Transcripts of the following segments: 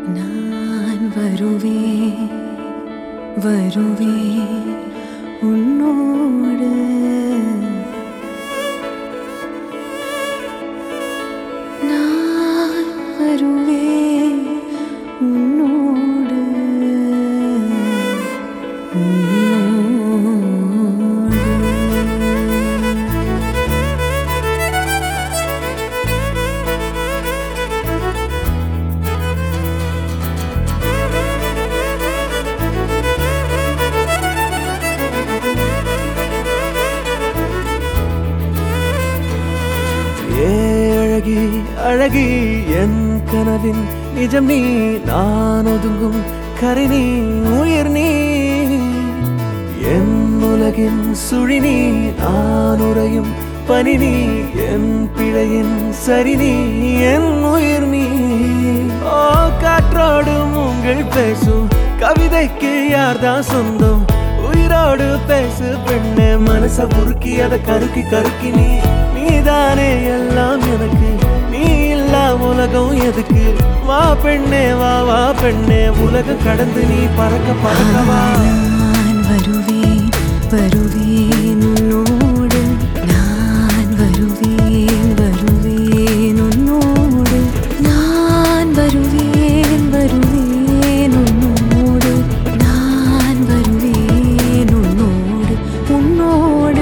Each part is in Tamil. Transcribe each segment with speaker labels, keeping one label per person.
Speaker 1: நான் வருவேன் வருவேன் உன்னோடு நான் வருவேன் உன்னோடு உன்னோடு
Speaker 2: ஏ அழகி அழகி என் கனவின் நிஜம் நீ நான் ஒதுங்கும் கரை நீ உயிர் நீ என் உலகின் சுழி நீ நான் உறையும் பனி நீ என் பிழையின் சரி நீ என் உயிர் நீ ஓ காற்றோடு உங்கள் பேசும் கவிதைக்கு யார்தான் சொந்தம் உயிரோடு பேசு பெண்ணே மனச உருக்கி அதை கருக்கி கருக்கி நீ நீதானே எல்லாம் எனக்கு நீ இல்லா உலகம் எதுக்கு வா பெண்ணே வா வா பெண்ணே உலகம் கடந்து நீ பறக்க பறக்கவா
Speaker 1: நான் வருவேன் வருவேன் உன்னோடு நான் வருவேன் வருவேன் உன்னோடு நான் வருவேன் வருவேன் உன்னோடு நான் வருவேன் உன்னோடு உன்னோடு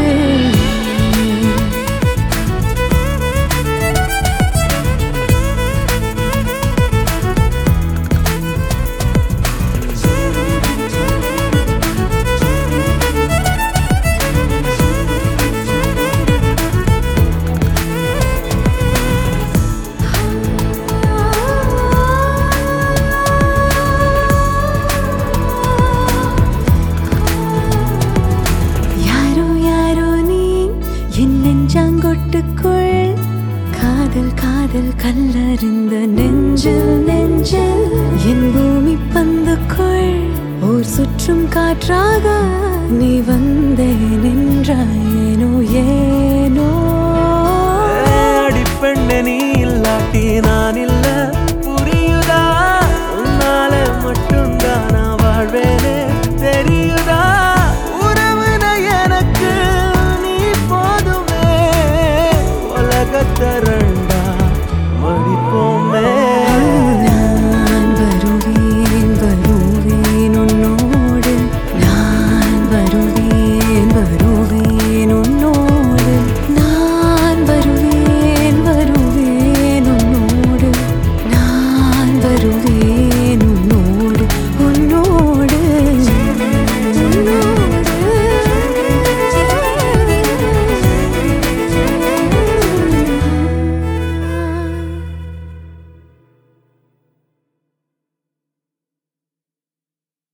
Speaker 1: யாரோ யாரோ நீ என் நெஞ்சாங்கொட்டுக்குள் காதல் காதல் கல்லறிந்த நெஞ்சில் நெஞ்சில் என் பூமி பந்துக்குள் ஓர் சுற்றும் காற்றாக நீ வந்தே நின்றாயேனோ ஏனோ
Speaker 2: அடிப்பெண்ண நீ இல்லாட்டி நான்